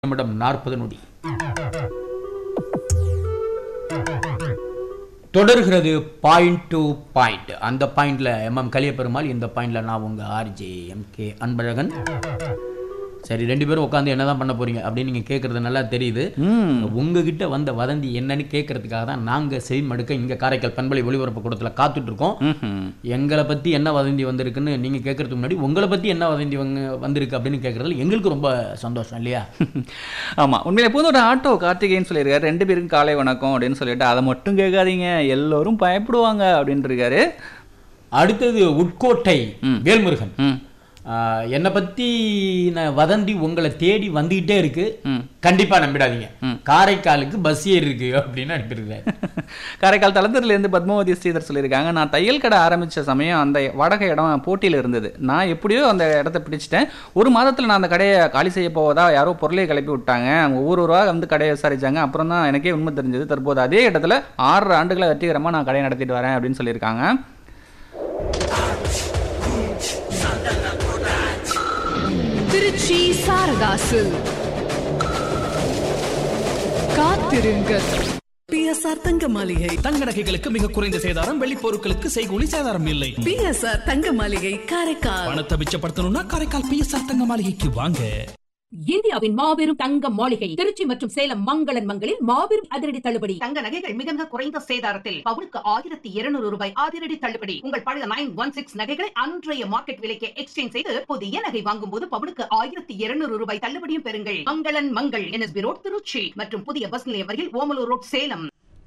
நிமிடம் நாற்பது நொடி தொடர்கிறது பாயிண்ட் டு பாயிண்ட் அந்த பாயிண்ட்ல எம்எம் கலியபெருமாள் இந்த பாயிண்ட்ல நான் உங்க ஆர்ஜே எம் கே அன்பழகன் சரி ரெண்டு பேரும் உட்காந்து என்னதான் பண்ண போறீங்க அப்படின்னு நீங்க கேட்கறது நல்லா தெரியுது உங்ககிட்ட வந்த வதந்தி என்னன்னு கேட்கறதுக்காக தான் நாங்க செவி மடுக்க இங்க காரைக்கால் பண்பலை ஒளிபரப்பு கூடத்துல காத்துட்டு இருக்கோம் ம்ஹும். எங்களை பத்தி என்ன வதந்தி வந்திருக்குன்னு நீங்க கேட்கறதுக்கு முன்னாடி உங்களை பத்தி என்ன வதந்தி வந்து- வந்திருக்கு அப்படின்னு கேட்கறதுல எங்களுக்கு ரொம்ப சந்தோஷம் இல்லையா ஆமா உண்மையில எப்போதும் ஆட்டோ கார்த்திகேயன் சொல்லியிருக்காரு ரெண்டு பேருக்கும் காலை வணக்கம் அப்படின்னு சொல்லிட்டு அதை மட்டும் கேட்காதீங்க எல்லோரும் பயப்படுவாங்க அப்படின்னு இருக்காரு அடுத்தது உட்கோட்டை வேல்முருகன் ம். ஆஹ், என்னை பத்தி நான் வதந்தி உங்களை தேடி வந்துகிட்டே இருக்கு கண்டிப்பா நம்பிடாதீங்க காரைக்காலுக்கு பஸ் ஏறி இருக்கு அப்படின்னு அனுப்பியிருக்காரு காரைக்கால் தளத்திலிருந்து இருந்து பத்மாவதி ஸ்ரீதர் சொல்லியிருக்காங்க நான் தையல் கடை ஆரம்பிச்ச சமயம் அந்த வாடகை இடம் போட்டியில் இருந்தது நான் எப்படியோ அந்த இடத்த பிடிச்சிட்டேன் ஒரு மாதத்துல நான் அந்த கடையை காலி செய்ய போவதா யாரோ பொருளை கிளப்பி விட்டாங்க அவங்க ஒவ்வொரு ரூபா வந்து கடையை விசாரிச்சாங்க அப்புறம் தான் எனக்கே உண்மை தெரிஞ்சது தற்போது அதே இடத்துல ஆறு ஆண்டுகளை வெற்றிகரமா நான் கடையை நடத்திட்டு வரேன் அப்படின்னு சொல்லியிருக்காங்க திருச்சி சாரதாசு காத்திருங்கள் பிஎஸ்ஆர் தங்க மாளிகை தங்க நகைகளுக்கு மிக குறைந்த சேதாரம் வெள்ளி பொருட்களுக்கு செய்கூலி சேதாரம் இல்லை பிஎஸ்ஆர் தங்க மாளிகை காரைக்கால் பணத்தை மிச்சப்படுத்தணும்னா காரைக்கால் பிஎஸ்ஆர் தங்க மாளிகைக்கு வாங்க இந்தியாவின் மாபெரும் தங்க மாளிகை திருச்சி மற்றும் சேலம் மங்களன் மங்களில் மாபெரும் அதிரடி தள்ளுபடி தங்க நகைகள் மிக மிக குறைந்த சேதாரத்தில் பவுனுக்கு ஆயிரத்தி இருநூறு ரூபாய் அதிரடி தள்ளுபடி உங்கள் பழைய நைன் ஒன் சிக்ஸ் நகைகளை அன்றைய மார்க்கெட் விலைக்கு எக்ஸ்சேஞ்ச் செய்து புதிய நகை வாங்கும் போது பவுனுக்கு ஆயிரத்தி இருநூறு ரூபாய் தள்ளுபடியும் பெறுங்கள் மங்களன் மங்கள் என்எஸ்பி ரோட் திருச்சி மற்றும் புதிய பஸ் நிலையம் வரையில் ஓமலூர் ரோட் சேலம்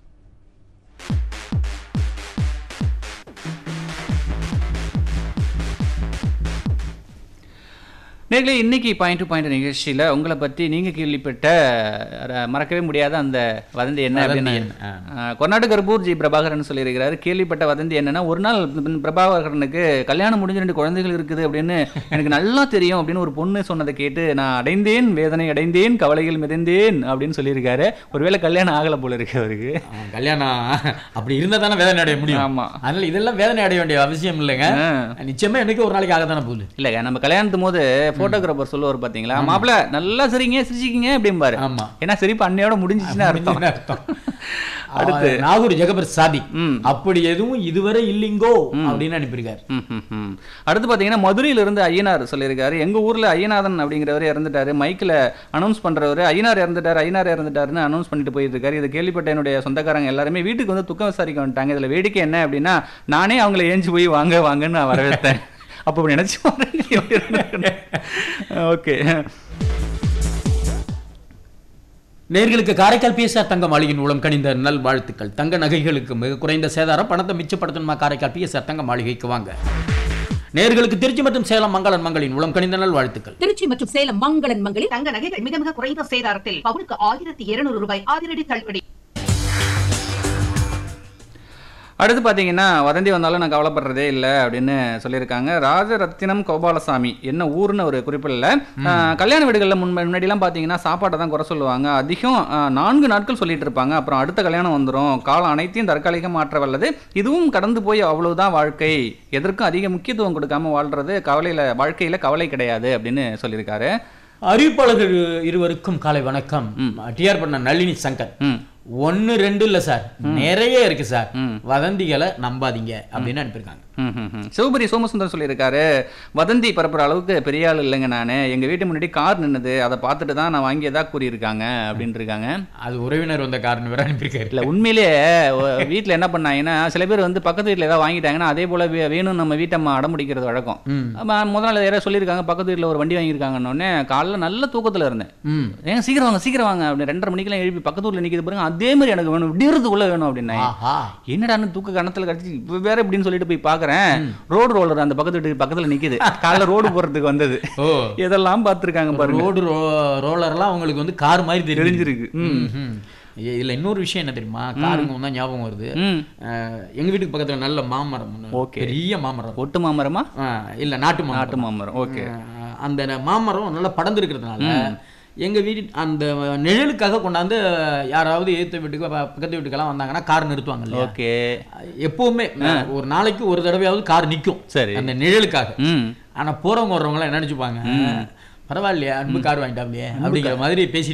நேர்களே இன்னைக்கு பாயிண்ட் டு பாயிண்ட் நிகழ்ச்சியில உங்களை பற்றி நீங்க கேள்விப்பட்ட அஹ், மறக்கவே முடியாத அந்த வதந்தி என்ன வதந்தி அப்படின்னு என்ன? ஆ. அஹ், கொர்நாடக கர்பூர் ஜி பிரபாகரன் சொல்லியிருக்கிறாரு கேள்விப்பட்ட வதந்தி என்னன்னா ஒரு நாள் பின் பிரபாகரனுக்கு கல்யாணம் முடிஞ்ச ரெண்டு குழந்தைகள் இருக்குது அப்படின்னு எனக்கு நல்லா தெரியும் அப்படின்னு ஒரு பொண்ணு சொன்னதை கேட்டு நான் அடைந்தேன் வேதனை அடைந்தேன் கவலைகள் மிதந்தேன் அப்படின்னு சொல்லியிருக்காரு ஒருவேளை கல்யாணம் ஆகல போல இருக்கு அவருக்கு அவன் கல்யாணம் அப்படி இருந்தா தானே வேதனை அடைய முடியும் ஆமா. அதனால இதெல்லாம் வேதனை அடைய வேண்டிய அவசியம் இல்லைங்க நிச்சயமா எனக்கு ஒரு நாளைக்கு ஆகத்தானே போகுது இல்லைங்க நம்ம கல்யாணத்தும் போது போட்டோகிராஃபர் சொல்லுவார் பாத்தீங்களா மாப்பிள்ள நல்லா சரிங்க சிரிச்சிக்கிங்க அப்படிம்பாரு ஆமா. ஏன்னா சிரிப்பு அன்னையோட முடிஞ்சிச்சுன்னு அர்த்தம் முடிஞ்சுதுன்னு அர்த்தம். அடுத்து. அவன் நாகூர் ஜெகபர் சாதி ம். அப்படி எதுவும் இதுவரை இல்லைங்கோ அப்படின்னு அனுப்பியிருக்காரு ம், ம், ம். அடுத்து பார்த்தீங்கன்னா மதுரையில இருந்து ஐயனார் சொல்லியிருக்காரு எங்க ஊர்ல ஐயநாதன் அப்படிங்கிறவர் இறந்துட்டாரு மைக்கில் அனௌன்ஸ் பண்றவர் ஐயனார் இறந்துட்டார் ஐயனார் இறந்துட்டாருன்னு அனௌன்ஸ் பண்ணிட்டு போயிட்டு இருக்காரு இதை கேள்விப்பட்ட என்னுடைய சொந்தக்காரங்க எல்லாருமே வீட்டுக்கு வந்து துக்கம் விசாரிக்க வந்துட்டாங்க இதுல வேடிக்கை என்ன அப்படின்னா நானே அவங்கள ஏஞ்சி போய் வாங்க வாங்கன்னு நான் வரவேற்றேன் அப்போ நினைச்சு ஓகே நேர்களுக்கு காரைக்கால் பிஎஸ்ஆர் தங்க மாளிகையின் மூலம் கணிந்த நல் வாழ்த்துக்கள் தங்க நகைகளுக்கு மிக குறைந்த சேதாரம் பணத்தை மிச்சப்படுத்தணுமா காரைக்கால் பிஎஸ்ஆர் தங்க மாளிகைக்கு வாங்க நேர்களுக்கு திருச்சி மற்றும் சேலம் மங்களன் மங்களின் மூலம் கணிந்த நல் வாழ்த்துக்கள் திருச்சி மற்றும் சேலம் மங்களன் மங்களில் தங்க நகைகள் மிக மிக குறைந்த சேதாரத்தில் பவுனுக்கு ஆயிரத்தி இருநூறு ரூபாய் அதிரடி தள்ளுபடி அடுத்து பார்த்தீங்கன்னா வதந்தி வந்தாலும் நான் கவலைப்படுறதே இல்லை அப்படின்னு சொல்லியிருக்காங்க ராஜரத்தினம் கோபாலசாமி என்ன ஊர்னு ஒரு குறிப்பிடல ஆஹ், கல்யாண வீடுகளில் முன் முன்னாடிலாம் பார்த்தீங்கன்னா சாப்பாட்டை தான் குறை சொல்லுவாங்க அதிகம் ஆஹ், நான்கு நாட்கள் சொல்லிட்டு இருப்பாங்க அப்புறம் அடுத்த கல்யாணம் வந்துடும் காலம் அனைத்தையும் தற்காலிகம் மாற்ற வல்லது இதுவும் கடந்து போய் அவ்வளவுதான் வாழ்க்கை எதற்கும் அதிக முக்கியத்துவம் கொடுக்காம வாழ்றது கவலையில வாழ்க்கையில கவலை கிடையாது அப்படின்னு சொல்லியிருக்காரு அறிவிப்பாளர்கள் இருவருக்கும் காலை வணக்கம் டிஆர் பண்ண நளினி சங்கர் ம் ஒன்னு ரெண்டு இல்ல சார் நிறைய இருக்கு சார் வதந்திகளை நம்பாதீங்க அப்படின்னு அனுப்பியிருக்காங்க ம், ம், ம். சிவபுரி சோமசுந்தரம் சொல்லியிருக்காரு வதந்தி பரப்புற அளவுக்கு பெரிய ஆள் இல்லைங்க நான் எங்க வீட்டு முன்னாடி கார் நின்னுது அதை பார்த்துட்டு தான் நான் வாங்கியதா கூறியிருக்காங்க அப்படின்னு இருக்காங்க அது உறவினர் வந்த காரணம் வேற அனுப்பியிருக்காரு இல்ல உண்மையிலேயே ஒ- வீட்ல என்ன பண்ணாங்கன்னா சில பேர் வந்து பக்கத்து வீட்ல ஏதாவது வாங்கிட்டாங்கன்னா அதே போல வே- வேணும் நம்ம வீட்டம்மா அடம் பிடிக்கிறது வழக்கம் ம். அப்ப முதல் நாள் யாராவது சொல்லியிருக்காங்க பக்கத்து வீட்ல ஒரு வண்டி வாங்கியிருக்காங்கன்னொடனே காலைல நல்ல தூக்கத்துல இருந்தேன் ம் ஏங்க சீக்கிரம் வாங்க சீக்கிரம் வாங்க அப்படி ரெண்டரை மணிக்கெல்லாம் எழுப்பி பக்கத்து ஊர்ல நிற்கிது பாருங்க அதே மாதிரி எனக்கு வேணும் விடியறதுக்குள்ள வேணும் அப்படின்னா ஆஹா என்னடான்னு தூக்க கணத்துல கடிச்சு இப்ப வேற இப்படின்னு சொல்லிட்டு போய் பாக்குறேன் ரோடு ரோலர் அந்த பக்கத்து வீட்டுக்கு பக்கத்துல நிக்குது காலைல ரோடு போறதுக்கு வந்தது ஓ இதெல்லாம் பார்த்திருக்காங்க பாருங்க ரோடு ரோலர்லாம் உங்களுக்கு வந்து கார் மாதிரி தெரியுது. தெரிஞ்சிருக்கு. ம். ம், ம். இ- இதுல இன்னொரு விஷயம் என்ன தெரியுமா காருங்க தான் ஞாபகம் வருது ம். அஹ், எங்க வீட்டுக்கு பக்கத்துல நல்ல மாமரம் ஒண்ணு. ஓகே. பெரிய மாமரம் ஒட்டு மாமரமா அஹ், இல்ல நாட்டு மாமரம் நாட்டு மாமரம் ஓகே அஹ், அந்த மாமரம் நல்லா படர்ந்து இருக்கிறதுனால எங்க வீட்டு அந்த நிழலுக்காக கொண்டாந்து யாராவது ஏத்த வீட்டுக்கு ப- பக்கத்து வீட்டுக்கெல்லாம் வந்தாங்கன்னா கார் நிறுத்துவாங்க இல்லையா ஓகே எப்பவுமே ஒரு நாளைக்கு ஒரு தடவையாவது கார் நிக்கும் சரி. அந்த நிழலுக்காக ம் ஆனா போறவங்க வர்றவங்க எல்லாம் என்ன நினைச்சுப்பாங்க பரவாயில்லையா அன்பு கார் வாங்கிட்டாப்லையே அப்படிங்கிற மாதிரி பேசி